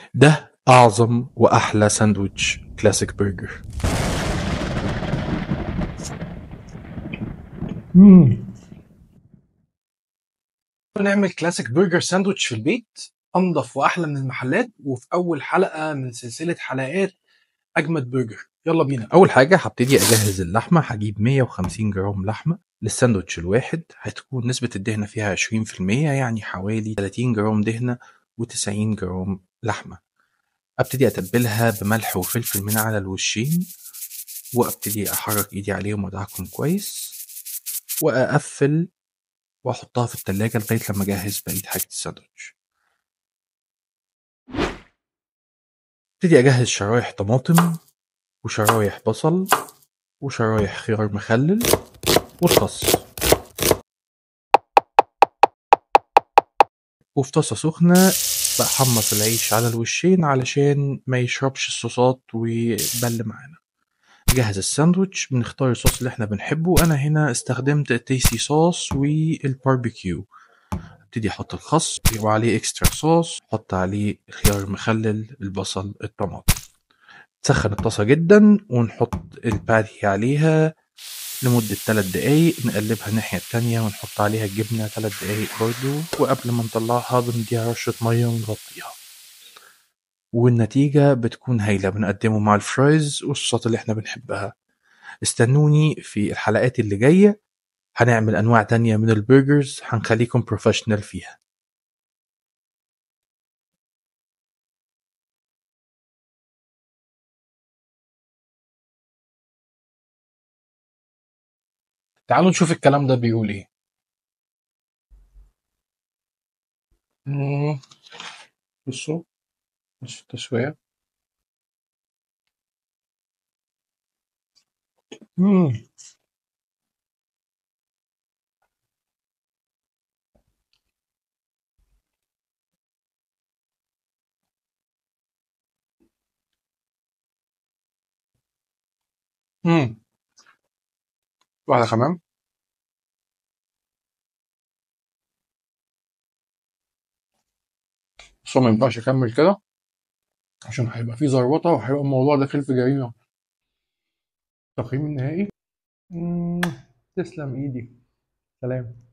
ده أعظم وأحلى ساندويتش كلاسيك برجر نعمل كلاسيك برجر ساندويتش في البيت انضف واحلى من المحلات وفي اول حلقه من سلسله حلقات اجمد برجر يلا بينا أول حاجة هبتدي أجهز اللحمة هجيب 150 جرام لحمة للساندوتش الواحد هتكون نسبة الدهنة فيها 20% يعني حوالي 30 جرام دهنة و90 جرام لحمة أبتدي أتبلها بملح وفلفل من على الوشين وأبتدي أحرك إيدي عليهم وأدعكهم كويس وأقفل وأحطها في التلاجة لغاية لما أجهز بقية حاجة الساندوتش ابتدي أجهز شرايح طماطم وشرايح بصل وشرايح خيار مخلل والخس وفي طاسة سخنة بحمص العيش على الوشين علشان ما يشربش الصوصات ويبل معانا نجهز الساندوتش بنختار الصوص اللي احنا بنحبه انا هنا استخدمت التيسي صوص والباربيكيو ابتدي احط الخس وعليه اكسترا صوص احط عليه الخيار المخلل البصل الطماطم تسخن الطاسة جدا ونحط الباتي عليها لمدة 3 دقايق نقلبها الناحية التانية ونحط عليها الجبنة 3 دقايق برضو وقبل ما نطلعها بنديها رشة مية ونغطيها والنتيجة بتكون هايلة بنقدمه مع الفرايز والصوصات اللي احنا بنحبها استنوني في الحلقات اللي جاية هنعمل أنواع تانية من البرجرز هنخليكم بروفيشنال فيها تعالوا نشوف الكلام ده بيقول ايه مم. بصوا بصوا التسوية مم. مم. واحدة كمان بس هو ما ينفعش اكمل كده عشان هيبقى فيه زروطة وهيبقى الموضوع داخل في جريمة التقييم النهائي مم. تسلم ايدي سلام